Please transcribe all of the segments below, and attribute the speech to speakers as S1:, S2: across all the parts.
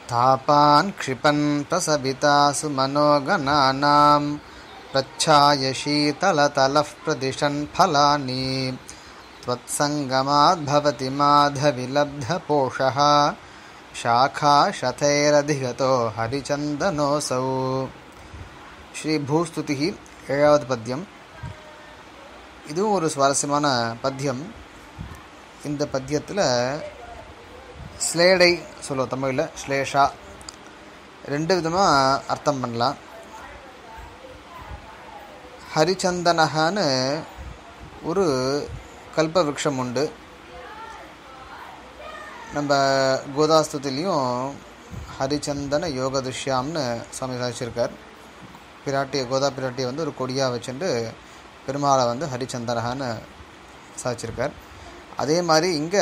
S1: तापान् क्षिपन्तसवितासु मनोगणानां प्रच्छाय शीतलतलः प्रदिशन् फलानि त्वत्सङ्गमाद्भवति माधविलब्धपोषः शाखाशतैरधिगतो हरिचन्दनोऽसौ ஸ்ரீ பூஸ்துதிஹி ஏழாவது பத்தியம் இதுவும் ஒரு சுவாரஸ்யமான பத்தியம் இந்த பத்தியத்தில் ஸ்லேடை சொல்லுவோம் தமிழில் ஸ்லேஷா ரெண்டு விதமாக அர்த்தம் பண்ணலாம் ஹரிச்சந்தனகான்னு ஒரு கல்ப விருட்சம் உண்டு நம்ம கோதாஸ்துதிலையும் ஹரிச்சந்தன யோக துஷ்யாம்னு சுவாமி சாதிச்சிருக்கார் பிராட்டியை கோதா பிராட்டியை வந்து ஒரு கொடியாக வச்சுட்டு பெருமாளை வந்து ஹரிச்சந்தனகான்னு சாதிச்சிருக்கார் அதே மாதிரி இங்கே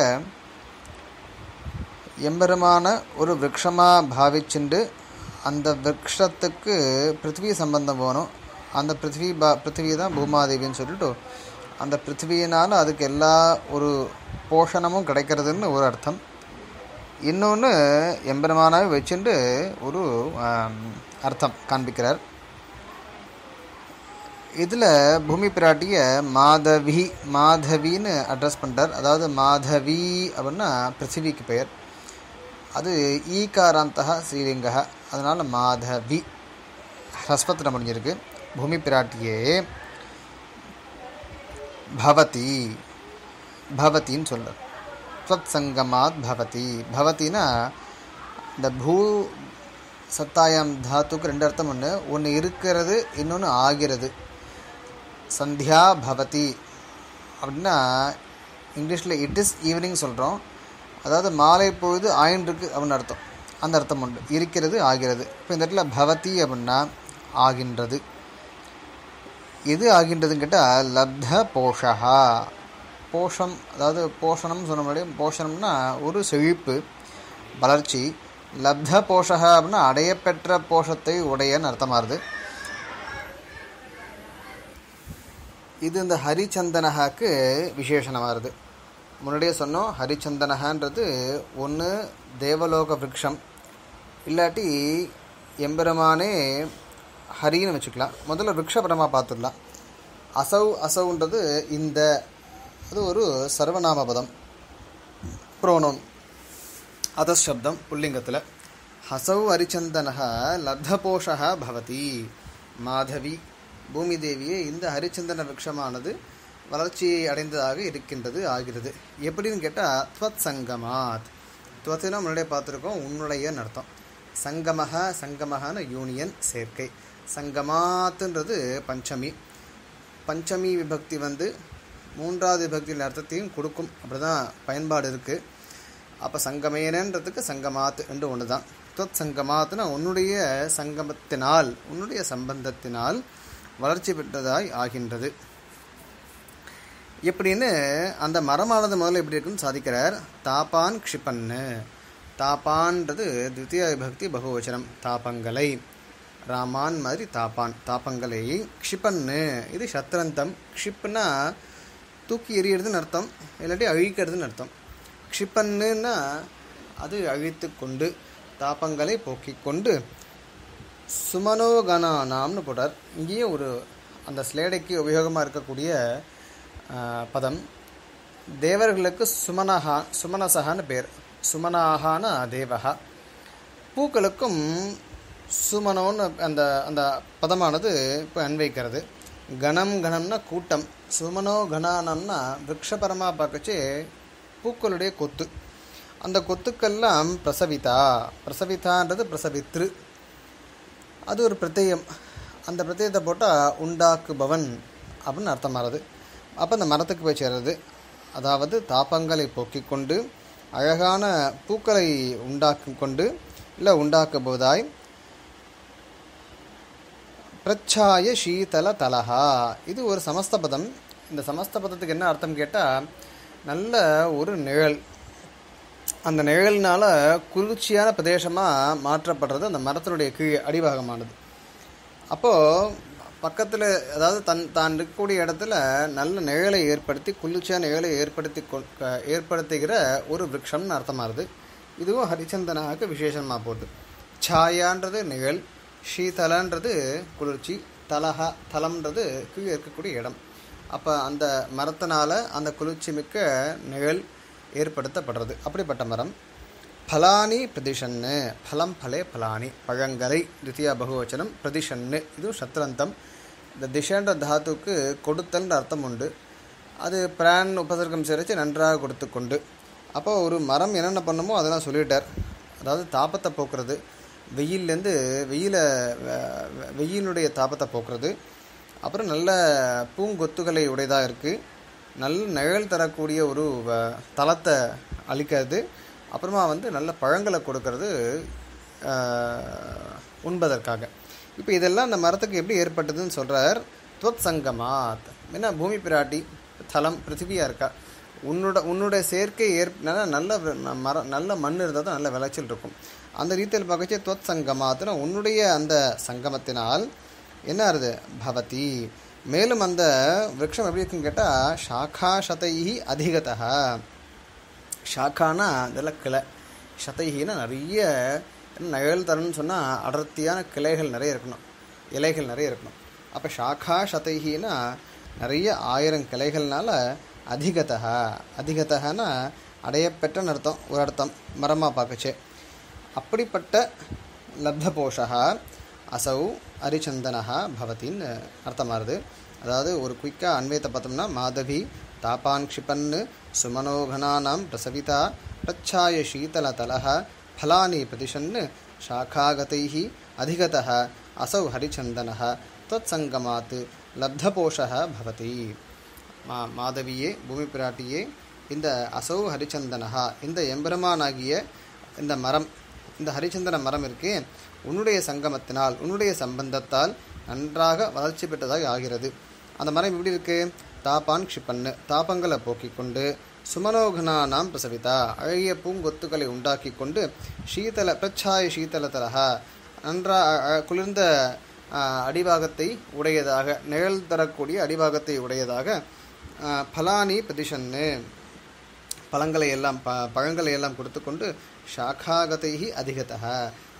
S1: எம்பெருமான ஒரு விரக்ஷமாக பாவிச்சுண்டு அந்த விரக்ஷத்துக்கு பிருத்திவி சம்பந்தம் போகணும் அந்த பிருத்திவி பா பிருத்திவி தான் பூமாதேவின்னு சொல்லிட்டு அந்த பிருத்திவியினால் அதுக்கு எல்லா ஒரு போஷணமும் கிடைக்கிறதுன்னு ஒரு அர்த்தம் இன்னொன்று எம்பெருமானாவே வச்சுட்டு ஒரு அர்த்தம் காண்பிக்கிறார் இதில் பூமி பிராட்டியை மாதவி மாதவின்னு அட்ரஸ் பண்ணுறார் அதாவது மாதவி அப்படின்னா பிருத்திவிக்கு பெயர் அது ஈகாராந்தா ஸ்ரீலிங்க அதனால் மாதவி ஹஸ்பத்தில் முடிஞ்சிருக்கு பூமி பிராட்டியே பவதி பவத்தின்னு சொல்கிறார் ஸ்வத் சங்கமாத் பவதி பவத்தினா இந்த பூ சத்தாயம் தாத்துக்கு ரெண்டு அர்த்தம் ஒன்று ஒன்று இருக்கிறது இன்னொன்று ஆகிறது சந்தியா பவதி அப்படின்னா இங்கிலீஷில் இட் இஸ் ஈவினிங் சொல்கிறோம் அதாவது மாலை பொழுது ஆயின்றிருக்கு அப்படின்னு அர்த்தம் அந்த அர்த்தம் உண்டு இருக்கிறது ஆகிறது இப்போ இந்த இடத்துல பவதி அப்படின்னா ஆகின்றது எது ஆகின்றதுன்னு கேட்டால் லப்த போஷகா போஷம் அதாவது போஷணம் சொன்ன முன்னாடி போஷணம்னா ஒரு செழிப்பு வளர்ச்சி லப்த போஷகா அப்படின்னா அடையப்பெற்ற போஷத்தை உடையன்னு அர்த்தமாகுது இது இந்த ஹரிச்சந்தனகாக்கு விசேஷணமாகுது முன்னாடியே சொன்னோம் ஹரிச்சந்தனகான்றது ஒன்று தேவலோக விரக்ஷம் இல்லாட்டி எம்பெருமானே ஹரின்னு வச்சுக்கலாம் முதல்ல விரக்ஷபரமாக பார்த்துடலாம் அசௌ அசௌன்றது இந்த அது ஒரு சர்வநாம பதம் புரோனோன் அதசப்தம் புல்லிங்கத்தில் ஹசௌ ஹரிச்சந்தனக லப்தபோஷா பவதி மாதவி பூமி தேவியே இந்த ஹரிச்சந்தன விரக்ஷமானது வளர்ச்சியை அடைந்ததாக இருக்கின்றது ஆகிறது எப்படின்னு கேட்டால் துவத் சங்கமாத் துவத்தினா முன்னாடியே பார்த்துருக்கோம் உன்னுடைய அர்த்தம் சங்கமக சங்கமகான யூனியன் சேர்க்கை சங்கமாத்துன்றது பஞ்சமி பஞ்சமி விபக்தி வந்து மூன்றாவது விபக்தியின் அர்த்தத்தையும் கொடுக்கும் அப்படி தான் பயன்பாடு இருக்குது அப்போ சங்கமேனன்றதுக்கு சங்கமாத் என்று ஒன்று தான் துவத் சங்கமாத்துனா உன்னுடைய சங்கமத்தினால் உன்னுடைய சம்பந்தத்தினால் வளர்ச்சி பெற்றதாய் ஆகின்றது எப்படின்னு அந்த மரமானது முதல்ல எப்படி இருக்குன்னு சாதிக்கிறார் தாப்பான் க்ஷிப்பன்னு தாப்பான்றது தித்திய விபக்தி பகுவச்சனம் தாப்பங்களை ராமான் மாதிரி தாப்பான் தாப்பங்களை க்ஷிப்பன்னு இது சத்ரந்தம் க்ஷிப்புனா தூக்கி எறியறதுன்னு அர்த்தம் இல்லாட்டி அழிக்கிறதுன்னு அர்த்தம் க்ஷிப்பன்னுன்னா அது அழித்து கொண்டு தாப்பங்களை போக்கிக் கொண்டு சுமனோகனானாம்னு போட்டார் இங்கேயும் ஒரு அந்த ஸ்லேடைக்கு உபயோகமாக இருக்கக்கூடிய பதம் தேவர்களுக்கு சுமனஹா சுமனசகான்னு பேர் சுமனாகான தேவகா பூக்களுக்கும் சுமனோன்னு அந்த அந்த பதமானது இப்போ அன்வைக்கிறது கணம் கணம்னா கூட்டம் சுமனோ கணானம்னா விரக்ஷபரமாக பார்க்கச்சே பூக்களுடைய கொத்து அந்த கொத்துக்கெல்லாம் பிரசவிதா பிரசவிதான்றது பிரசவித்ரு அது ஒரு பிரத்யம் அந்த பிரத்யத்தை போட்டால் உண்டாக்குபவன் அப்படின்னு அர்த்தமாகிறது அப்போ அந்த மரத்துக்கு போய் சேர்றது அதாவது தாப்பங்களை போக்கிக் கொண்டு அழகான பூக்களை உண்டாக்கி கொண்டு இல்லை உண்டாக்குபோதாய் பிரச்சாய ஷீதல தலஹா இது ஒரு சமஸ்த பதம் இந்த சமஸ்த பதத்துக்கு என்ன அர்த்தம் கேட்டால் நல்ல ஒரு நிழல் அந்த நிழல்னால குளிர்ச்சியான பிரதேசமாக மாற்றப்படுறது அந்த மரத்தினுடைய கீழ் அடிபாகமானது அப்போது பக்கத்தில் அதாவது தன் தான் இருக்கக்கூடிய இடத்துல நல்ல நிழலை ஏற்படுத்தி குளிர்ச்சியான நிழலை ஏற்படுத்தி கொ- க- ஏற்படுத்துகிற ஒரு விரக்ஷம்னு அர்த்தமாகுது இதுவும் ஹரிச்சந்தனாக்கு விசேஷமாக போகுது சாயான்றது நிழல் ஷீதலன்றது குளிர்ச்சி தலஹா தலம்ன்றது கீழே இருக்கக்கூடிய இடம் அப்போ அந்த மரத்தினால அந்த குளிர்ச்சி மிக்க நிழல் ஏற்படுத்தப்படுறது அப்படிப்பட்ட மரம் பலானி பிரதிஷன்னு பலம் பலே பலானி பழங்களை தித்தியா பகுவச்சனம் பிரதிஷன்னு இதுவும் சத்ரந்தம் இந்த திஷன்ற தாத்துக்கு கொடுத்தல்ன்ற அர்த்தம் உண்டு அது பிரான் உபசர்க்கம் சேர்த்து நன்றாக கொடுத்து கொண்டு அப்போ ஒரு மரம் என்னென்ன பண்ணுமோ அதெல்லாம் சொல்லிட்டார் அதாவது தாபத்தை போக்குறது வெயில்லேருந்து வெயில வெ- வெயிலுடைய தாபத்தை போக்குறது அப்புறம் நல்ல பூங்கொத்துகளை உடையதாக இருக்குது நல்ல நிழல் தரக்கூடிய ஒரு வ- தளத்தை அளிக்கிறது அப்புறமா வந்து நல்ல பழங்களை கொடுக்கறது ஆஹ், உண்பதற்காக இப்போ இதெல்லாம் அந்த மரத்துக்கு எப்படி ஏற்பட்டதுன்னு சொல்கிறார் துவத் சங்கமாத் என்ன பூமி பிராட்டி தலம் பிருத்திவியாக இருக்கா உன்னோட உன்னுடைய சேர்க்கை ஏற் நல்ல நல்ல வ- மரம் நல்ல மண் இருந்தால் தான் நல்ல விளைச்சல் இருக்கும் அந்த ரீதியில் பார்க்கச்சே துவத் சங்கமாத்னா உன்னுடைய அந்த சங்கமத்தினால் என்ன ஆறுது பவதி மேலும் அந்த விரக்ஷம் எப்படி இருக்குன்னு கேட்டால் ஷாக்கா சதைஹி அதிகதா ஷாக்கானா இதெல்லாம் கிளை சதைஹினா நிறைய நிழல் தரணும்னு சொன்னால் அடர்த்தியான கிளைகள் நிறைய இருக்கணும் இலைகள் நிறைய இருக்கணும் அப்போ ஷாக்கா சதைஹினா நிறைய ஆயிரம் கிளைகள்னால அதிகதா அதிகதகனா அடையப்பெற்றன்னு அர்த்தம் ஒரு அர்த்தம் மரமாக பார்க்கச்சே அப்படிப்பட்ட லப்தபோஷா அசௌ அரிச்சந்தனஹா பவத்தின்னு அர்த்தமாகுது அதாவது ஒரு குயிக்காக அன்வயத்தை பார்த்தோம்னா மாதவி தாபான் க்ஷிபன்னு சுமனோகனானாம் பிரசவிதா பிரச்சாய சீதலதலः ஃபலானி பிரதிஷன்னு शाखागतैः अधिगतः असौ हरिचन्दनः त्वत्सङ्गमात् लब्धपोषः भवति மா மாதவியே பூமி பிராட்டியே இந்த அசௌ ஹரிச்சந்தனஹா இந்த எம்பெருமானாகிய இந்த மரம் இந்த ஹரிச்சந்தன மரம் இருக்கே உன்னுடைய சங்கமத்தினால் உன்னுடைய சம்பந்தத்தால் நன்றாக வளர்ச்சி பெற்றதாக ஆகிறது அந்த மரம் எப்படி இருக்கு தாப்பான் க்ஷிப்பன்னு தாபங்களை போக்கிக் கொண்டு சுமனோகனானாம் பிரசவிதா அழகிய பூங்கொத்துக்களை உண்டாக்கி கொண்டு சீதல பிரச்சாய சீதலதலஹா நன்றா அ- அ- குளிர்ந்த ஆ, அடிபாகத்தை உடையதாக நிழல் தரக்கூடிய அடிபாகத்தை உடையதாக ஆ, பலானி பிரதிஷன்னு பழங்களை எல்லாம் ப பழங்களை எல்லாம் கொடுத்து கொண்டு ஷாக்காகதைஹி அதிகதா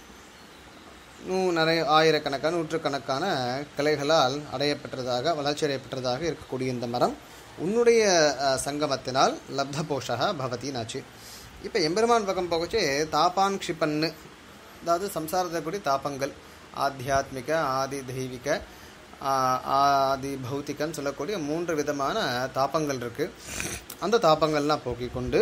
S1: நூ நிறைய ஆயிரக்கணக்கான நூற்றுக்கணக்கான கிளைகளால் அடையப்பெற்றதாக வளர்ச்சி அடையப்பெற்றதாக இருக்கக்கூடிய இந்த மரம் உன்னுடைய அஹ், சங்கமத்தினால் லப்த போஷக பவதினாச்சு இப்போ எம்பெருமான் பக்கம் போகச்சே தாப்பான் க்ஷிப்பன்னு அதாவது சம்சாரத்தில் கூடிய தாபங்கள் ஆத்தியாத்மிக ஆதி தெய்வீக ஆ- ஆதி பௌத்திகன்னு சொல்லக்கூடிய மூன்று விதமான தாபங்கள் இருக்குது அந்த தாபங்கள்லாம் போக்கிக் கொண்டு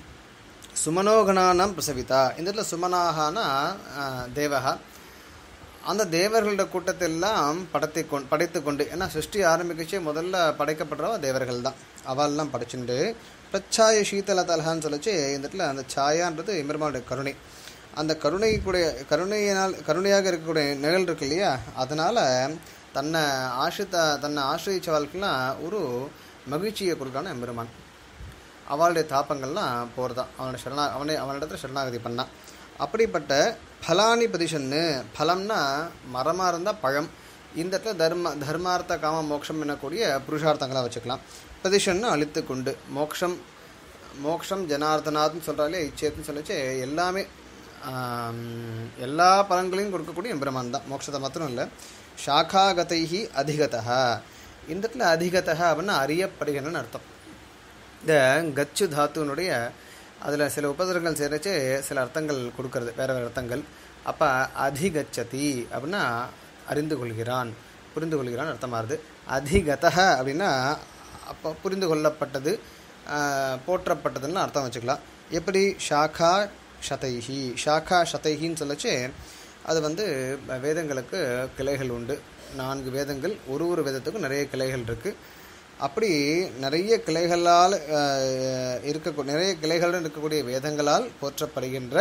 S1: சுமனோகனானம் பிரசவிதா இந்த இடத்துல சுமனாகனா தேவகா அந்த தேவர்களோட கூட்டத்தெல்லாம் படைத்து கொண்டு படைத்து கொண்டு ஏன்னா சிருஷ்டி ஆரம்பிக்கச்சே முதல்ல படைக்கப்படுறவ தேவர்கள் தான் அவெல்லாம் படைச்சுண்டு பிரச்சாய சீதல தலகான்னு சொல்லிச்சு இந்த இடத்துல அந்த சாயான்றது எம்பெருமானுடைய கருணை அந்த கருணை கூடிய கருணையினால் கருணையாக இருக்கக்கூடிய நிழல் இருக்கு இல்லையா அதனால் தன்னை ஆசிரித்த தன்னை ஆசிரியச்சவர்களுக்கெல்லாம் ஒரு மகிழ்ச்சியை கொடுக்கான எம்பெருமான் அவளுடைய தாப்பங்கள்லாம் போகிறதான் அவனோட சரணா அவனை அவனிடத்துல சரணாகதி பண்ணான் அப்படிப்பட்ட பலானி பதிஷன்னு பலம்னா மரமாக இருந்தால் பழம் இந்த இடத்துல தர்ம தர்மார்த்த காம மோட்சம் என்னக்கூடிய புருஷார்த்தங்களாக வச்சுக்கலாம் பதிஷன்னு அழித்து கொண்டு மோக்ஷம் மோக்ஷம் ஜனார்தனாத்னு சொல்கிறாலே இச்சேத்துன்னு சொல்லிச்சு எல்லாமே ஆம், எல்லா பலன்களையும் கொடுக்கக்கூடிய எம்பெருமான் தான் மோட்சத்தை மாத்திரம் இல்லை ஷாக்காகதைஹி அதிகதா இந்த இடத்துல அதிகதா அப்படின்னா அறியப்படுகிறன்னு அர்த்தம் இந்த கச்சு தாத்துனுடைய அதில் சில உபசரங்கள் சேர்த்து சில அர்த்தங்கள் கொடுக்கறது வேற வேறு அர்த்தங்கள் அப்போ அதிகச்சதி அப்படின்னா அறிந்து கொள்கிறான் புரிந்து கொள்கிறான் அர்த்தமாகுது அதிகதக அப்படின்னா அப்போ புரிந்து கொள்ளப்பட்டது ஆஹ், போற்றப்பட்டதுன்னு அர்த்தம் வச்சுக்கலாம் எப்படி ஷாக்கா ஷதைஹி ஷாக்கா ஷதைஹின்னு சொல்லச்சு அது வந்து வேதங்களுக்கு கிளைகள் உண்டு நான்கு வேதங்கள் ஒரு ஒரு வேதத்துக்கும் நிறைய கிளைகள் இருக்குது அப்படி நிறைய கிளைகளால் அஹ், இருக்க நிறைய கிளைகளுடன் இருக்கக்கூடிய வேதங்களால் போற்றப்படுகின்ற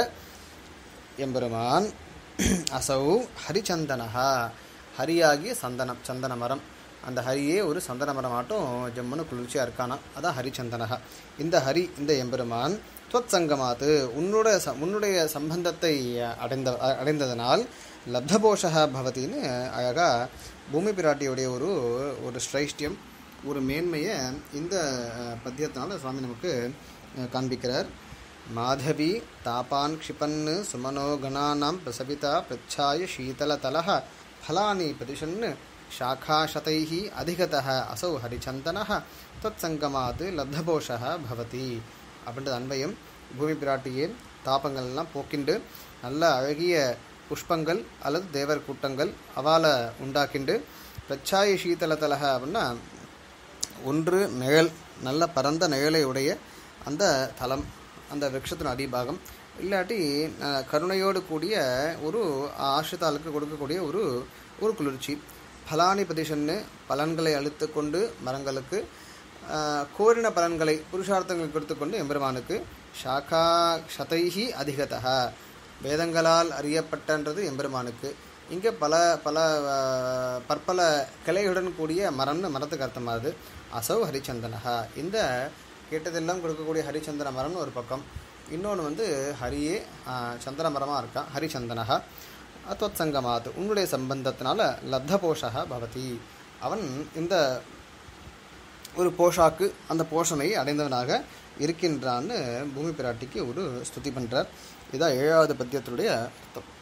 S1: எம்பெருமான் அசௌ ஹரிச்சந்தனஹா ஹரியாகிய சந்தனம் சந்தன மரம் அந்த ஹரியே ஒரு சந்தன மரம் ஆட்டும் ஜம்முன்னு குளிர்ச்சியாக இருக்கானா அதான் ஹரிச்சந்தனஹா இந்த ஹரி இந்த எம்பெருமான் துவத் சங்கமாத்து உன்னுடைய ச உன்னுடைய சம்பந்தத்தை அடைந்த அடைந்ததனால் லப்தபோஷக பவதின்னு அழகாக பூமி பிராட்டியுடைய ஒரு ஒரு ஸ்ரைஷ்டியம் ஒரு மேன்மையை இந்த அஹ், பத்தியத்தினால சுவாமி நமக்கு அஹ், காண்பிக்கிறார் மாதவி தாபான் க்ஷிபன் சுமனோ கணானாம் பிரசவிதா பிரச்சாய சீதலதலः ஃபலானி பிரதிஷன் शाखाशतैः अधिगतः असौ हरिचन्दनः त्वत्सङ्गमात् लब्धபோஷः பவதி அப்படின்றது அன்வயம் பூமி பிராட்டியே தாபங்கள்லாம் போக்கிண்டு நல்ல அழகிய புஷ்பங்கள் அல்லது தேவர் கூட்டங்கள் அவால உண்டாக்கிண்டு பிரச்சாய சீதலதலக அப்படின்னா ஒன்று நிழல் நல்ல பரந்த நிழலை உடைய அந்த தலம் அந்த விரக்ஷத்தின் அடிபாகம் இல்லாட்டி அஹ், கருணையோடு கூடிய ஒரு ஆசிரிதாளுக்கு கொடுக்கக்கூடிய ஒரு ஒரு குளிர்ச்சி பலானி பிரதிஷன்னு பலன்களை அழுத்து கொண்டு மரங்களுக்கு அஹ், கோரின பலன்களை புருஷார்த்தங்களை கொடுத்துக்கொண்டு எம்பெருமானுக்கு ஷாக்கா சதைஹி அதிகதக வேதங்களால் அறியப்பட்டன்றது எம்பெருமானுக்கு இங்கே பல பல அஹ், பற்பல கிளையுடன் கூடிய மரம்னு மரத்துக்கு அர்த்தமாகுது அசௌ ஹரிச்சந்தனஹா இந்த கேட்டதெல்லாம் கொடுக்கக்கூடிய ஹரிச்சந்தன மரம்னு ஒரு பக்கம் இன்னொன்று வந்து ஹரியே அஹ், சந்தன மரமாக இருக்கான் ஹரிச்சந்தனஹா அத்வத் சங்கமாத் உன்னுடைய சம்பந்தத்தினால லப்த போஷக பவதி அவன் இந்த ஒரு போஷாக்கு அந்த போஷனை அடைந்தவனாக இருக்கின்றான்னு பூமி பிராட்டிக்கு ஒரு ஸ்துதி பண்ணுறார் இதான் ஏழாவது பத்தியத்தினுடைய அர்த்தம்